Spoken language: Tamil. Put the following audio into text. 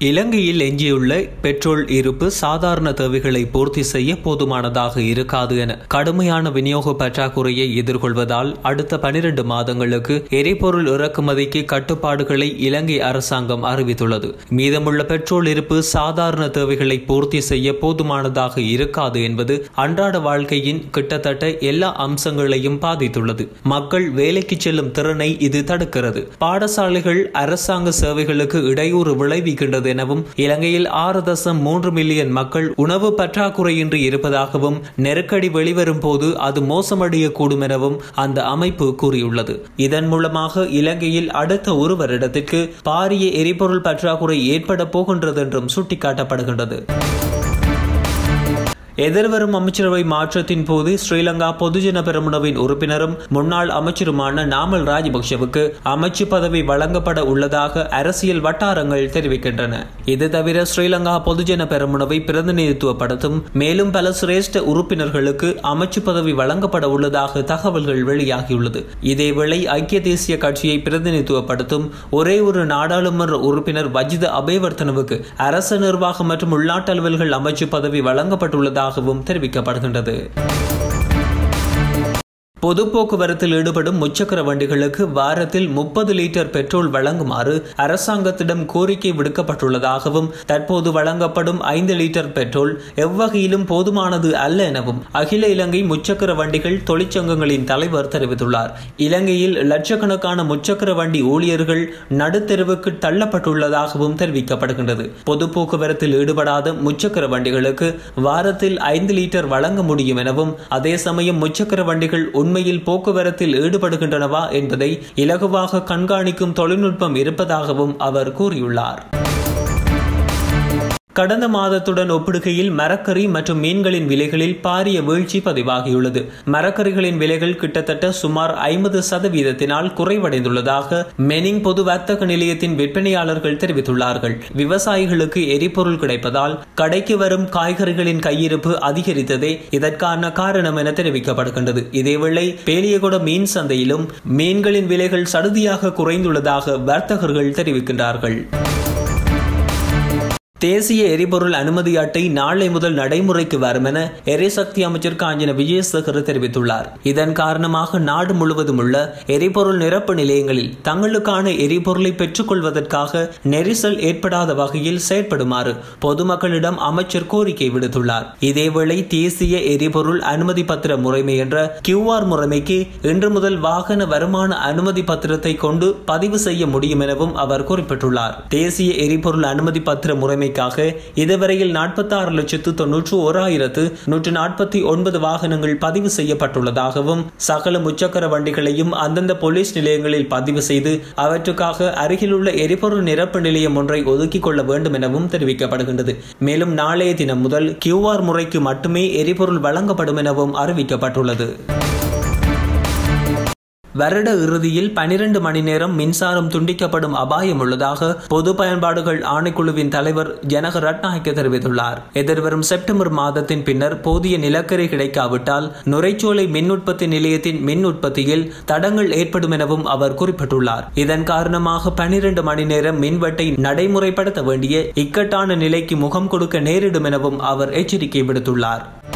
இலங்கையில் எஞ்சியுள்ள பெட்ரோல் இருப்பு சாதாரண தேவைகளை பூர்த்தி செய்ய போதுமானதாக இருக்காது என கடுமையான விநியோக பற்றாக்குறையை எதிர்கொள்வதால் அடுத்த பனிரெண்டு மாதங்களுக்கு எரிபொருள் இறக்குமதிக்கு கட்டுப்பாடுகளை இலங்கை அரசாங்கம் அறிவித்துள்ளது மீதமுள்ள பெட்ரோல் இருப்பு சாதாரண தேவைகளை பூர்த்தி செய்ய போதுமானதாக இருக்காது என்பது அன்றாட வாழ்க்கையின் கிட்டத்தட்ட எல்லா அம்சங்களையும் பாதித்துள்ளது மக்கள் வேலைக்கு செல்லும் திறனை இது தடுக்கிறது பாடசாலைகள் அரசாங்க சேவைகளுக்கு இடையூறு விளைவிக்கின்றது எனவும் இலங்கையில் ஆறு தசம் மூன்று மில்லியன் மக்கள் உணவு பற்றாக்குறையின்றி இருப்பதாகவும் நெருக்கடி வெளிவரும் போது அது மோசமடையக்கூடும் எனவும் அந்த அமைப்பு கூறியுள்ளது இதன் மூலமாக இலங்கையில் அடுத்த ஒரு வருடத்திற்கு பாரிய எரிபொருள் பற்றாக்குறை ஏற்பட போகின்றது என்றும் சுட்டிக்காட்டப்படுகின்றது எதிர்வரும் அமைச்சரவை மாற்றத்தின் போது ஸ்ரீலங்கா பொதுஜன பெரமுனவின் உறுப்பினரும் முன்னாள் அமைச்சருமான நாமல் ராஜபக்ஷவுக்கு அமைச்சு பதவி வழங்கப்பட உள்ளதாக அரசியல் வட்டாரங்கள் தெரிவிக்கின்றன இது தவிர ஸ்ரீலங்கா பொதுஜன பெரமுனவை பிரதிநிதித்துவப்படுத்தும் மேலும் பல சிரேஷ்ட உறுப்பினர்களுக்கு அமைச்சு பதவி வழங்கப்பட உள்ளதாக தகவல்கள் வெளியாகியுள்ளது இதேவேளை ஐக்கிய தேசிய கட்சியை பிரதிநிதித்துவப்படுத்தும் ஒரே ஒரு நாடாளுமன்ற உறுப்பினர் வஜித அபேவர்த்தனவுக்கு அரசு நிர்வாகம் மற்றும் உள்நாட்டு அலுவல்கள் அமைச்சு பதவி வழங்கப்பட்டுள்ளதாக உள்ளதாகவும் தெரிவிக்கப்படுகின்றது பொது போக்குவரத்தில் ஈடுபடும் முச்சக்கர வண்டிகளுக்கு வாரத்தில் முப்பது லிட்டர் பெட்ரோல் வழங்குமாறு அரசாங்கத்திடம் கோரிக்கை விடுக்கப்பட்டுள்ளதாகவும் தற்போது வழங்கப்படும் ஐந்து லிட்டர் பெட்ரோல் எவ்வகையிலும் போதுமானது அல்ல எனவும் அகில இலங்கை முச்சக்கர வண்டிகள் தொழிற்சங்கங்களின் தலைவர் தெரிவித்துள்ளார் இலங்கையில் லட்சக்கணக்கான முச்சக்கர வண்டி ஊழியர்கள் நடுத்தெருவுக்கு தள்ளப்பட்டுள்ளதாகவும் தெரிவிக்கப்படுகின்றது பொது போக்குவரத்தில் ஈடுபடாத முச்சக்கர வண்டிகளுக்கு வாரத்தில் ஐந்து லிட்டர் வழங்க முடியும் எனவும் அதே சமயம் முச்சக்கர வண்டிகள் உண்மையில் போக்குவரத்தில் ஈடுபடுகின்றனவா என்பதை இலகுவாக கண்காணிக்கும் தொழில்நுட்பம் இருப்பதாகவும் அவர் கூறியுள்ளார் கடந்த மாதத்துடன் ஒப்பிடுகையில் மரக்கறி மற்றும் மீன்களின் விலைகளில் பாரிய வீழ்ச்சி பதிவாகியுள்ளது மரக்கறிகளின் விலைகள் கிட்டத்தட்ட சுமார் ஐம்பது சதவீதத்தினால் குறைவடைந்துள்ளதாக மெனிங் பொது வர்த்தக நிலையத்தின் விற்பனையாளர்கள் தெரிவித்துள்ளார்கள் விவசாயிகளுக்கு எரிபொருள் கிடைப்பதால் கடைக்கு வரும் காய்கறிகளின் கையிருப்பு அதிகரித்ததே இதற்கான காரணம் என தெரிவிக்கப்படுகின்றது இதேவேளை பேலியகுட மீன் சந்தையிலும் மீன்களின் விலைகள் சடுதியாக குறைந்துள்ளதாக வர்த்தகர்கள் தெரிவிக்கின்றார்கள் தேசிய எரிபொருள் அனுமதி அட்டை நாளை முதல் நடைமுறைக்கு வரும் என எரிசக்தி அமைச்சர் காஞ்சன விஜயசேகர் தெரிவித்துள்ளார் இதன் காரணமாக நாடு முழுவதும் உள்ள எரிபொருள் நிரப்பு நிலையங்களில் தங்களுக்கான எரிபொருளை பெற்றுக் கொள்வதற்காக நெரிசல் ஏற்படாத வகையில் செயற்படுமாறு பொதுமக்களிடம் அமைச்சர் கோரிக்கை விடுத்துள்ளார் இதேவேளை தேசிய எரிபொருள் அனுமதி பத்திர முறைமை என்ற கியூஆர் முறைமைக்கு இன்று முதல் வாகன வருமான அனுமதி பத்திரத்தை கொண்டு பதிவு செய்ய முடியும் எனவும் அவர் குறிப்பிட்டுள்ளார் தேசிய எரிபொருள் அனுமதி பத்திர முறைமை விற்பனைக்காக இதுவரையில் நாற்பத்தி ஆறு லட்சத்து தொன்னூற்று ஓராயிரத்து நூற்று நாற்பத்தி ஒன்பது வாகனங்கள் பதிவு செய்யப்பட்டுள்ளதாகவும் சகல முச்சக்கர வண்டிகளையும் அந்தந்த போலீஸ் நிலையங்களில் பதிவு செய்து அவற்றுக்காக அருகிலுள்ள எரிபொருள் நிரப்பு நிலையம் ஒன்றை ஒதுக்கிக் கொள்ள வேண்டும் எனவும் தெரிவிக்கப்படுகின்றது மேலும் நாளைய தினம் முதல் கியூஆர் முறைக்கு மட்டுமே எரிபொருள் வழங்கப்படும் எனவும் அறிவிக்கப்பட்டுள்ளது வருட இறுதியில் பனிரெண்டு மணி நேரம் மின்சாரம் துண்டிக்கப்படும் அபாயம் உள்ளதாக பொது பயன்பாடுகள் ஆணைக்குழுவின் தலைவர் ஜனக ரட்நாயக்க தெரிவித்துள்ளார் எதிர்வரும் செப்டம்பர் மாதத்தின் பின்னர் போதிய நிலக்கரி கிடைக்காவிட்டால் நுரைச்சோலை மின் உற்பத்தி நிலையத்தின் மின் உற்பத்தியில் தடங்கள் ஏற்படும் எனவும் அவர் குறிப்பிட்டுள்ளார் இதன் காரணமாக பனிரெண்டு மணி நேரம் மின்வெட்டை நடைமுறைப்படுத்த வேண்டிய இக்கட்டான நிலைக்கு முகம் கொடுக்க நேரிடும் எனவும் அவர் எச்சரிக்கை விடுத்துள்ளார்